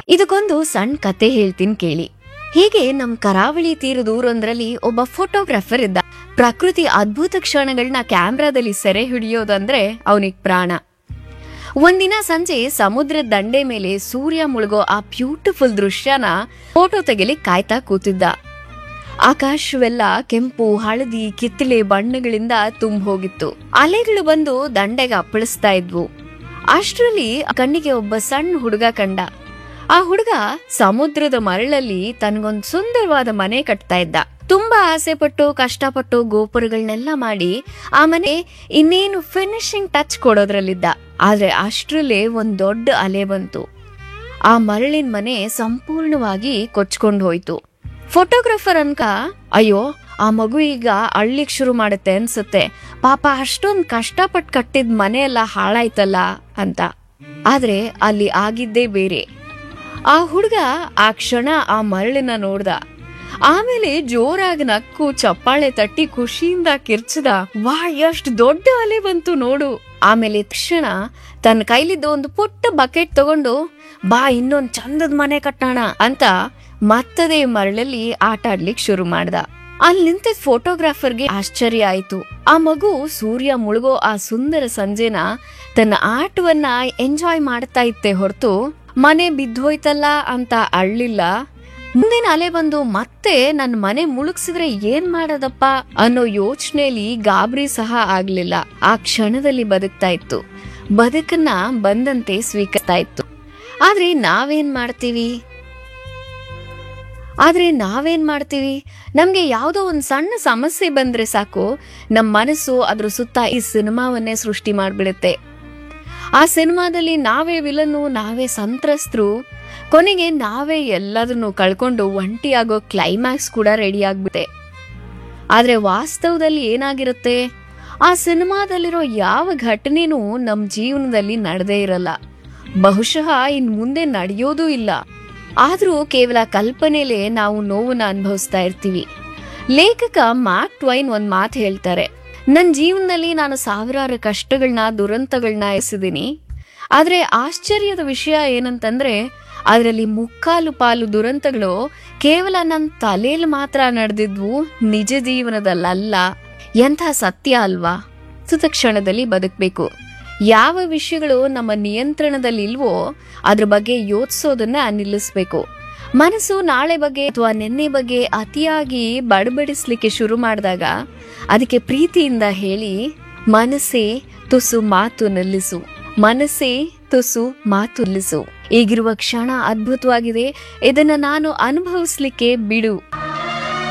ಇದಕ್ಕೊಂದು ಸಣ್ಣ ಕತೆ ಹೇಳ್ತೀನಿ ಕೇಳಿ ಹೀಗೆ ನಮ್ ಕರಾವಳಿ ತೀರದೂರೊಂದ್ರಲ್ಲಿ ಒಬ್ಬ ಫೋಟೋಗ್ರಾಫರ್ ಇದ್ದ ಪ್ರಕೃತಿ ಅದ್ಭುತ ಕ್ಷಣಗಳನ್ನ ಕ್ಯಾಮ್ರಾದಲ್ಲಿ ಸೆರೆ ಹಿಡಿಯೋದಂದ್ರೆ ಅವನಿಗೆ ಪ್ರಾಣ ಒಂದಿನ ಸಂಜೆ ಸಮುದ್ರದ ದಂಡೆ ಮೇಲೆ ಸೂರ್ಯ ಮುಳುಗೋ ಆ ಬ್ಯೂಟಿಫುಲ್ ದೃಶ್ಯನ ಫೋಟೋ ತೆಗಿಲಿಕ್ ಕಾಯ್ತಾ ಕೂತಿದ್ದ ಆಕಾಶವೆಲ್ಲ ಕೆಂಪು ಹಳದಿ ಕಿತ್ತಳೆ ಬಣ್ಣಗಳಿಂದ ತುಂಬ ಹೋಗಿತ್ತು ಅಲೆಗಳು ಬಂದು ದಂಡೆಗೆ ಅಪ್ಪಳಿಸ್ತಾ ಇದ್ವು ಅಷ್ಟರಲ್ಲಿ ಕಣ್ಣಿಗೆ ಒಬ್ಬ ಸಣ್ಣ ಹುಡುಗ ಕಂಡ ಆ ಹುಡುಗ ಸಮುದ್ರದ ಮರಳಲ್ಲಿ ತನಗೊಂದ್ ಸುಂದರವಾದ ಮನೆ ಕಟ್ತಾ ಇದ್ದ ತುಂಬಾ ಆಸೆ ಪಟ್ಟು ಕಷ್ಟಪಟ್ಟು ಗೋಪುರಗಳನ್ನೆಲ್ಲ ಮಾಡಿ ಆ ಮನೆ ಇನ್ನೇನು ಫಿನಿಶಿಂಗ್ ಟಚ್ ಕೊಡೋದ್ರಲ್ಲಿದ್ದ ಆದ್ರೆ ಅಷ್ಟ್ರಲ್ಲೇ ಒಂದ್ ದೊಡ್ಡ ಅಲೆ ಬಂತು ಆ ಮರಳಿನ ಮನೆ ಸಂಪೂರ್ಣವಾಗಿ ಕೊಚ್ಕೊಂಡು ಹೋಯ್ತು ಫೋಟೋಗ್ರಾಫರ್ ಅನ್ಕ ಅಯ್ಯೋ ಆ ಮಗು ಈಗ ಅಳ್ಲಿಕ್ ಶುರು ಮಾಡುತ್ತೆ ಅನ್ಸುತ್ತೆ ಪಾಪ ಅಷ್ಟೊಂದ್ ಕಷ್ಟಪಟ್ಟು ಕಟ್ಟಿದ ಮನೆ ಎಲ್ಲ ಹಾಳಾಯ್ತಲ್ಲ ಅಂತ ಆದ್ರೆ ಅಲ್ಲಿ ಆಗಿದ್ದೇ ಬೇರೆ ಆ ಹುಡುಗ ಆ ಕ್ಷಣ ಆ ಮರಳಿನ ನೋಡ್ದ ಆಮೇಲೆ ಜೋರಾಗಿ ನಕ್ಕು ಚಪ್ಪಾಳೆ ತಟ್ಟಿ ಖುಷಿಯಿಂದ ಕಿರ್ಚದ ವಾ ಎಷ್ಟು ದೊಡ್ಡ ಅಲೆ ಬಂತು ನೋಡು ಆಮೇಲೆ ತಕ್ಷಣ ತನ್ನ ಕೈಲಿದ್ದ ಒಂದು ಪುಟ್ಟ ಬಕೆಟ್ ತಗೊಂಡು ಬಾ ಇನ್ನೊಂದ್ ಚಂದದ ಮನೆ ಕಟ್ಟೋಣ ಅಂತ ಮತ್ತದೇ ಮರಳಲ್ಲಿ ಆಟ ಆಡ್ಲಿಕ್ ಶುರು ಮಾಡ್ದ ಅಲ್ಲಿ ನಿಂತಿದ್ದ ಫೋಟೋಗ್ರಾಫರ್ಗೆ ಆಶ್ಚರ್ಯ ಆಯ್ತು ಆ ಮಗು ಸೂರ್ಯ ಮುಳುಗೋ ಆ ಸುಂದರ ಸಂಜೆನ ತನ್ನ ಆಟವನ್ನ ಎಂಜಾಯ್ ಮಾಡ್ತಾ ಇತ್ತೆ ಹೊರತು ಮನೆ ಬಿದ್ದೋಯ್ತಲ್ಲ ಅಂತ ಅಳ್ಳಿಲ್ಲ ಮುಂದಿನ ಅಲೆ ಬಂದು ಮತ್ತೆ ನನ್ನ ಮನೆ ಮುಳುಗ್ಸಿದ್ರೆ ಏನ್ ಮಾಡೋದಪ್ಪ ಅನ್ನೋ ಯೋಚನೆಯಲ್ಲಿ ಗಾಬರಿ ಸಹ ಆಗ್ಲಿಲ್ಲ ಆ ಕ್ಷಣದಲ್ಲಿ ಬದುಕ್ತಾ ಇತ್ತು ಬದುಕನ್ನ ಬಂದಂತೆ ಸ್ವೀಕರಿಸ್ತಾ ಇತ್ತು ಆದ್ರೆ ನಾವೇನ್ ಮಾಡ್ತೀವಿ ಆದ್ರೆ ನಾವೇನ್ ಮಾಡ್ತೀವಿ ನಮ್ಗೆ ಯಾವುದೋ ಒಂದು ಸಣ್ಣ ಸಮಸ್ಯೆ ಬಂದ್ರೆ ಸಾಕು ನಮ್ಮ ಮನಸ್ಸು ಅದ್ರ ಸುತ್ತ ಈ ಸಿನಿಮಾವನ್ನೇ ಸೃಷ್ಟಿ ಮಾಡ್ಬಿಡುತ್ತೆ ಆ ಸಿನಿಮಾದಲ್ಲಿ ನಾವೇ ವಿಲನ್ನು ನಾವೇ ಸಂತ್ರಸ್ತರು ಕೊನೆಗೆ ನಾವೇ ಎಲ್ಲದನ್ನು ಕಳ್ಕೊಂಡು ಒಂಟಿಯಾಗೋ ಕ್ಲೈಮ್ಯಾಕ್ಸ್ ಕೂಡ ರೆಡಿ ಆಗ್ಬಿಟ್ಟೆ ಆದ್ರೆ ವಾಸ್ತವದಲ್ಲಿ ಏನಾಗಿರುತ್ತೆ ಆ ಸಿನಿಮಾದಲ್ಲಿರೋ ಯಾವ ಘಟನೆನೂ ನಮ್ಮ ಜೀವನದಲ್ಲಿ ನಡೆದೇ ಇರಲ್ಲ ಬಹುಶಃ ಇನ್ ಮುಂದೆ ನಡೆಯೋದೂ ಇಲ್ಲ ಆದ್ರೂ ಕೇವಲ ಕಲ್ಪನೆಲೇ ನಾವು ನೋವನ್ನ ಅನುಭವಿಸ್ತಾ ಇರ್ತೀವಿ ಲೇಖಕ ಮಾರ್ಕ್ ಟ್ವೈನ್ ಒಂದ್ ಮಾತು ಹೇಳ್ತಾರೆ ನನ್ನ ಜೀವನದಲ್ಲಿ ನಾನು ಸಾವಿರಾರು ಕಷ್ಟಗಳನ್ನ ದುರಂತಗಳನ್ನ ಎಸೆದಿನಿ ಆದ್ರೆ ಆಶ್ಚರ್ಯದ ವಿಷಯ ಏನಂತಂದ್ರೆ ಅದರಲ್ಲಿ ಮುಕ್ಕಾಲು ಪಾಲು ದುರಂತಗಳು ಕೇವಲ ನನ್ನ ತಲೆಯಲ್ಲಿ ಮಾತ್ರ ನಡೆದಿದ್ವು ನಿಜ ಜೀವನದಲ್ಲಲ್ಲ ಎಂಥ ಸತ್ಯ ಅಲ್ವಾ ಸುತ ಕ್ಷಣದಲ್ಲಿ ಬದುಕಬೇಕು ಯಾವ ವಿಷಯಗಳು ನಮ್ಮ ನಿಯಂತ್ರಣದಲ್ಲಿ ಇಲ್ವೋ ಅದ್ರ ಬಗ್ಗೆ ಯೋಚಿಸೋದನ್ನ ನಿಲ್ಲಿಸ್ಬೇಕು ಮನಸ್ಸು ನಾಳೆ ಬಗ್ಗೆ ಅಥವಾ ನಿನ್ನೆ ಬಗ್ಗೆ ಅತಿಯಾಗಿ ಬಡಬಡಿಸ್ಲಿಕ್ಕೆ ಶುರು ಮಾಡಿದಾಗ ಅದಕ್ಕೆ ಪ್ರೀತಿಯಿಂದ ಹೇಳಿ ಮನಸ್ಸೇ ತುಸು ಮಾತು ನಿಲ್ಲಿಸು ಮನಸ್ಸೇ ತುಸು ಮಾತು ನಿಲ್ಲಿಸು ಈಗಿರುವ ಕ್ಷಣ ಅದ್ಭುತವಾಗಿದೆ ಇದನ್ನ ನಾನು ಅನುಭವಿಸ್ಲಿಕ್ಕೆ ಬಿಡು